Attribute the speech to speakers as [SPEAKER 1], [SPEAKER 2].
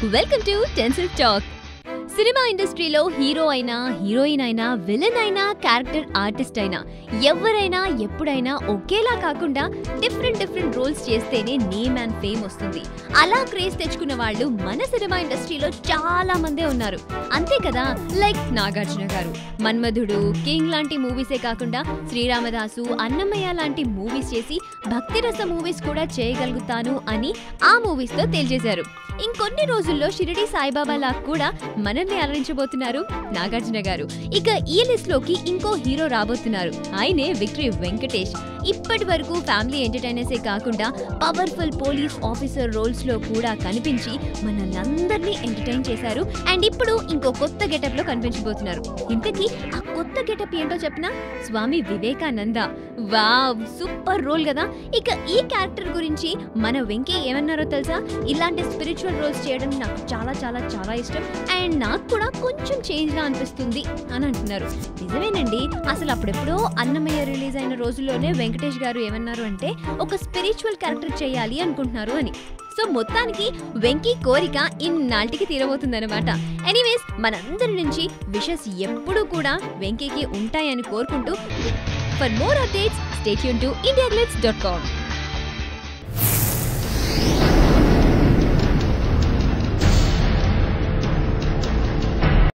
[SPEAKER 1] welcome to tinsel talk cinema ఇండస్ట్రీలో hero అయినా heroine అయినా విలన్ అయినా క్యారెక్టర్ ఆర్టిస్ట్ అయినా ఎవరైనా ఎప్పుడైనా ఒకేలా కాకుండా డిఫరెంట్ డిఫరెంట్ రోల్స్ చేస్తేనే నేమ్ అండ్ ఫేమ్ వస్తుంది అలా క్రేజ్ తెచ్చుకున్న వాళ్ళు మన సినిమా ఇండస్ట్రీలో చాలా మందే ఉన్నారు అంతే కదా లైక్ నాగార్జున గారు మన్మధుడు కింగ్ లాంటి మూవీసే కాకుండా శ్రీరామదాసు అన్నమయ్య లాంటి మూవీస్ చేసి భక్తిరస మూవీస్ కూడా చేయగలుగుతాను అని ఆ మూవీస్ తో తేల్చేశారు ఇంకొన్ని రోజుల్లో షిరిడి సాయిబాబా లా కూడా మనల్ని అలరించబోతున్నారు నాగార్జున గారు ఇక ఈ లిస్ట్ లోకి ఇంకో హీరో రాబోతున్నారు ఆయనే విక్టరీ వెంకటేష్ ఇప్పటి వరకు ఫ్యామిలీ ఎంటర్టైనర్సే కాకుండా పవర్ఫుల్ పోలీస్ ఆఫీసర్ రోల్స్ లో కూడా కనిపించి మనల్ని ఎంటర్టైన్ చేశారు అండ్ ఇప్పుడు ఇంకో కొత్త గెటప్ లో కనిపించబోతున్నారు ఇంతకీ ఆ కొత్త గెటప్ ఏంటో చెప్పనా Swami Vivekananda wow super role కదా ఇక ఈ క్యారెక్టర్ గురించి మన వెంకీ ఏమన్నారో తెలుసా ఇలాంటి స్పిరిచువల్ రోల్స్ చేయడం నాకు చాలా చాలా చాలా ఇష్టం అండ్ నాకు కూడా కొంచెం చేంజ్ లా అనిపిస్తుంది అని అంటున్నారు నిజమేనండి అసలు అప్పుడెప్పుడో అన్నమయ్య రిలీజ్ అయిన రోజుల్లోనే వెంకటేష్ గారు ఏమన్నారు అంటే ఒక స్పిరిచువల్ క్యారెక్టర్ చేయాలి అనుకుంటున్నారు అని సో మొత్తానికి వెంకీ కోరిక ఇన్నాళ్ళకి తీరబోతుందన్నమాట ఎనీవేస్ మనందరి నుంచి విషెస్ ఎప్పుడూ కూడా వెంకీకి ఉంటాయని కోరుకుంటూ for more updates stay tuned to India dot com